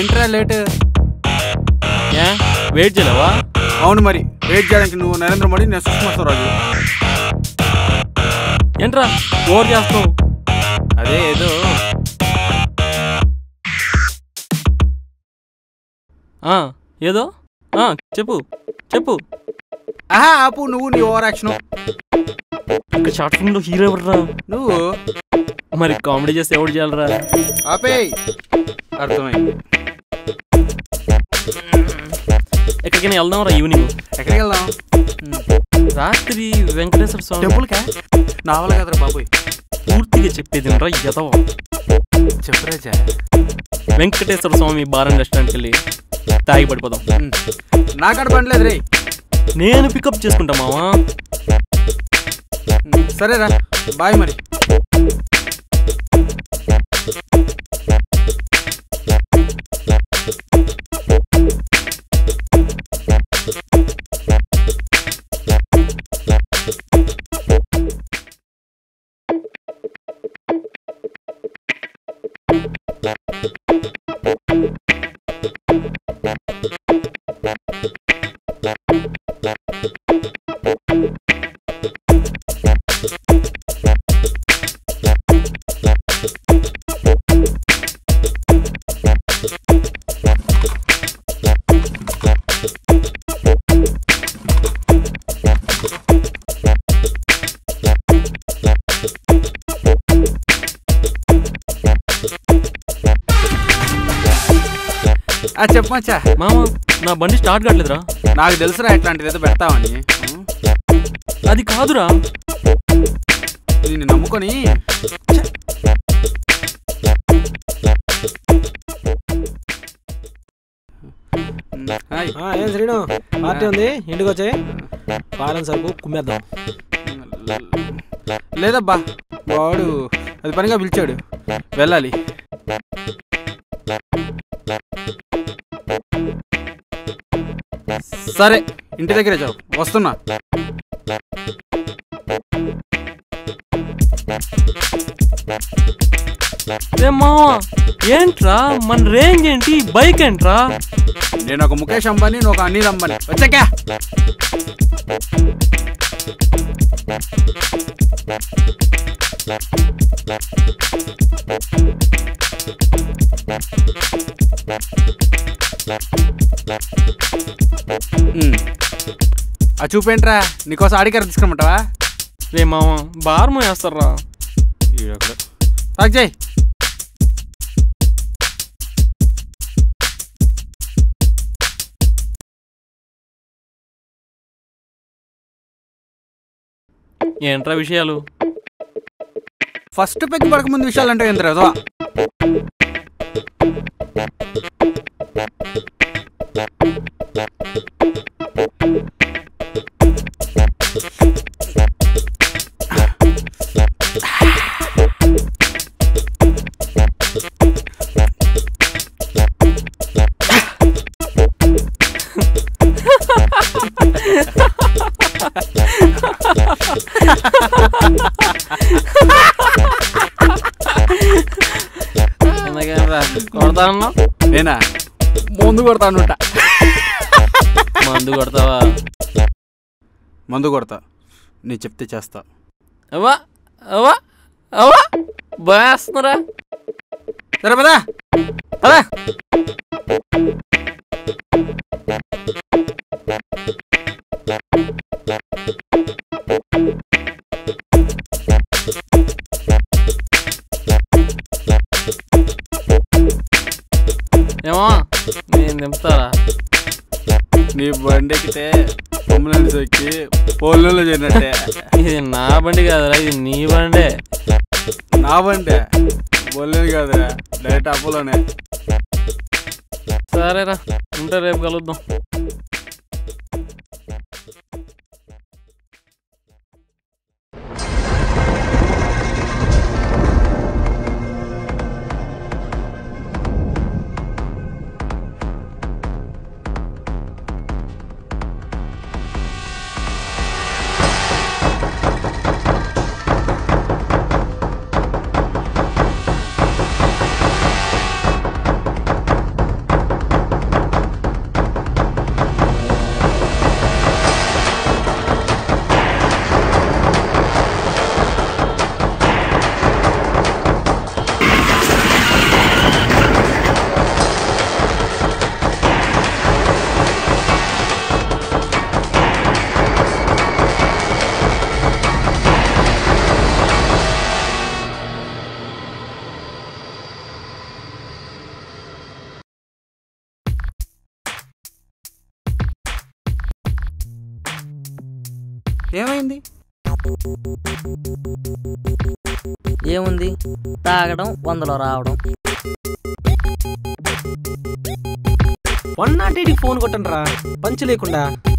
ఏంట్రా లేట్ ఏ వెయిట్ చేయలేవా అవును మరి వెయిట్ చేయడానికి నువ్వు నరేంద్ర మోడీ నేను సుష్మా స్వరాజు ఏంట్రా ఓవర్ చేస్తావు అదే ఏదో ఆ, ఏదో ఆ, చెప్పు చెప్పు ఆహా ఆపు నువ్వు నీ ఓవర్ యాక్షన్ ఇక్కడ షార్ట్ ఫిల్మ్లో హీరో ఎవర్రా నువ్వు మరి కామెడీ చేస్తే ఎవడు చేయాలరా ఆపేయ్ అర్థమైంది ఎక్కడికైనా వెళ్దాంరా ఈవినింగ్ ఎక్కడికి వెళ్దాం రాత్రి వెంకటేశ్వర స్వామి టెంపుల్కా నావల్ కదరా బాబోయ్ పూర్తిగా చెప్పేది రా ఎదవ చెప్పరాజా వెంకటేశ్వర స్వామి బార్ రెస్టారెంట్కి వెళ్ళి తాగి పడిపోదాం నాకాడ పనిలేదు రే నేను పికప్ చేసుకుంటా మావా సరేరా బాయ్ మరి ఆ చెప్పమచ్చా మామ నా బండి స్టార్ట్ కావట్లేదురా నాకు తెలుసురా ఇట్లాంటిది ఏదో పెడతావని అది కాదురా నిన్ను నమ్ముకొని హాయ్. ఆ, ఏం శ్రీను పార్టీ ఉంది ఇంటికి వచ్చాయి పాలన సరుకు కుమ్మేద్దాం లేదబ్బా వాడు అది పనిగా పిలిచాడు వెళ్ళాలి సరే ఇంటి దగ్గరే చావు వస్తున్నా రే మామ ఏంట్రా మన రేంజ్ ఏంటి బైక్ ఏంట్రా నేను ఒక ముఖేష్ అంబానీ నువ్వు ఒక అనిల్ అంబానీ వచ్చాకా ఉమ్. ఆ చూపేంట్రా నీకోసం ఆడికారు తీసుకురమ్మంటావా రే మామ బార్మో వేస్తారా సాక్ చేయి ఏంట్రా విషయాలు ఫస్ట్ పెగ్ పడక ముందు విషయాలు అంటే ఎంత రదవా ఎందుకేంట్రా కొడతా అన్నావు నేనా ముందు కొడతాను మందు కొడతావా మందు కొడతా నీ చెప్తే చేస్తా అవ్వా అవ్వా అవ్వా బాస్తున్నారా సరే పదా పదా ఏమో నేను దింపుతారా నీ బండి ఎక్కితే కొమ్మలని సొక్కి పోల్లో చేరినట్టే ఇది నా బండి కాదురా ఇది నీ బండే నా బండి బొల్లేదు కాదురా డైరెక్ట్ అపోలోనే సరేరా ఉంటే రేపు కలుద్దాం ఏమైంది ఏముంది తాగడం వందలో రావడం వన్ నాట్ ఎయిట్కి ఫోన్ కొట్టండి రా పంచ్ లేకుండా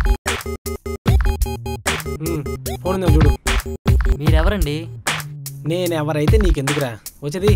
ఉమ్, ఫోన్ ఉందా చూడు మీరెవరండి నేను ఎవరైతే నీకెందుకురా వచ్చేది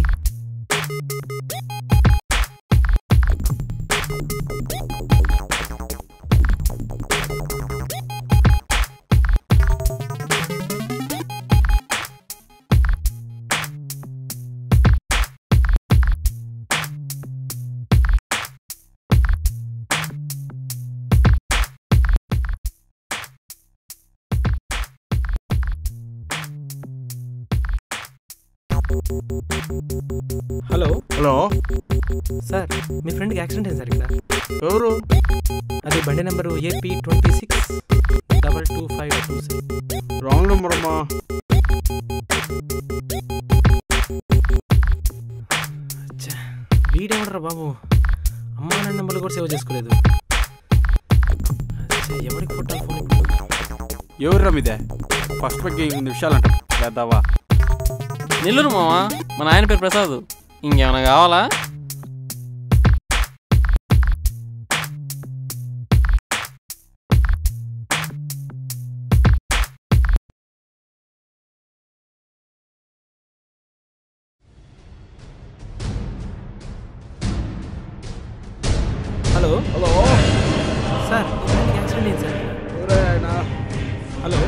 హలో హలో సార్ మీ ఫ్రెండ్కి యాక్సిడెంట్ అయింది సార్ ఇక్కడ ఎవరు అది బండి number AP twenty six double two five two sir wrong number అమ్మా వీడేమడరా బాబు అమ్మా నాన్న నెంబర్లు కూడా సేవ్ చేసుకోలేదు అచ్చా, ఎవరికి కొట్టాలి ఫోన్ ఇప్పుడు? ఎవరు మీదే ఫస్ట్ పైకి ముందు విషయాలంట వేద్దావా నెల్లూరు మావా మా నాయన పేరు ప్రసాద్ ఇంకేమైనా కావాలా హలో హలో సార్ మీ ఫ్రెండ్కి యాక్సిడెంట్ అయింది సార్ హలో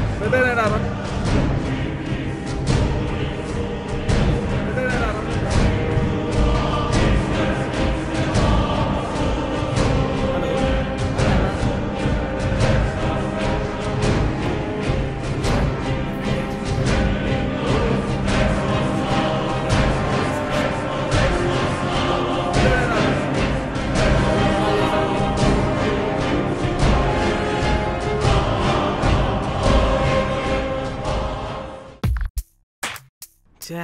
ఛే.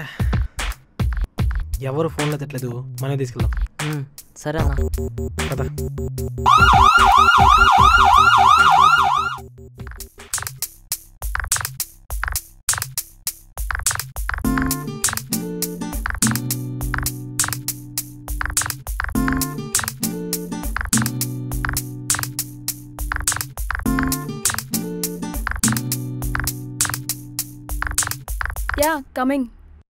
ఎవరు ఫోన్లో తిట్టలేదు మనమే తీసుకెళ్దాం ఉమ్, సరే అన్న కదా యా కమింగ్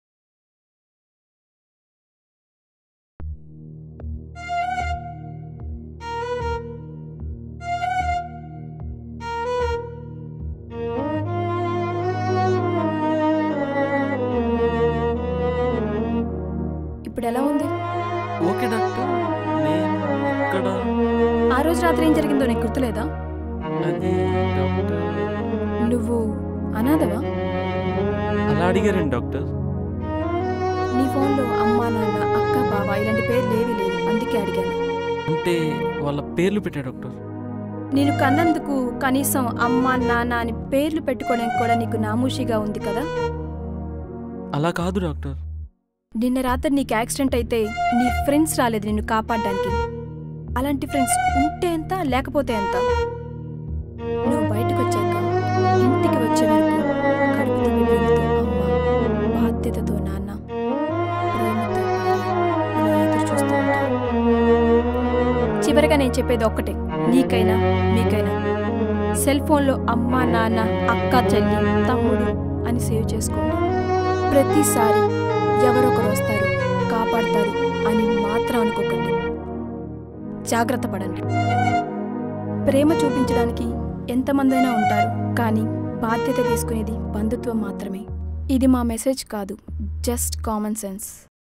ఇప్పుడు ఎలా ఉంది ఓకే డాక్టర్ నేను ఇక్కడ ఆ రోజు రాత్రి ఏం జరిగిందో నీకు గుర్తులేదా అది డాక్టర్ నువ్వు అనాథవా అలా అడిగారండి డాక్టర్ నీ ఫోన్లో అమ్మ నాన్న అక్క బావ ఇలాంటి పేర్లు ఏవి లేవు అందుకే అడిగాను అంటే వాళ్ళ పేర్లు పెట్టా డాక్టర్ నేను కన్నందుకు కనీసం అమ్మ నాన్న అని పేర్లు పెట్టుకోవడానికి కూడా నీకు నామూషిగా ఉంది కదా అలా కాదు డాక్టర్ నిన్న రాత్రి నీకు యాక్సిడెంట్ అయితే నీ ఫ్రెండ్స్ రాలేదు నిన్ను కాపాడడానికి అలాంటి ఫ్రెండ్స్ ఉంటే ఎంత లేకపోతే ఎంత నువ్వు బయటకు వచ్చాక ఇంటికి వచ్చే వరకు కడుపుతో బిడ్డలతో అమ్మ బాధ్యతతో నాన్న ప్రేమతో భార్య ఇలా ఎదురు చూస్తూ ఉంటారు చివరిగా నేను చెప్పేది ఒక్కటే నీకైనా మీకైనా సెల్ ఫోన్లో అమ్మ నాన్న అక్క చెల్లి తమ్ముడు అని సేవ్ చేసుకోండి ప్రతిసారి ఎవరొకరు వస్తారు కాపాడతారు అని మాత్రం అనుకోకండి జాగ్రత్త పడండి ప్రేమ చూపించడానికి ఎంతమందైనా ఉంటారు కానీ బాధ్యత తీసుకునేది బంధుత్వం మాత్రమే ఇది మా మెసేజ్ కాదు జస్ట్ కామన్ సెన్స్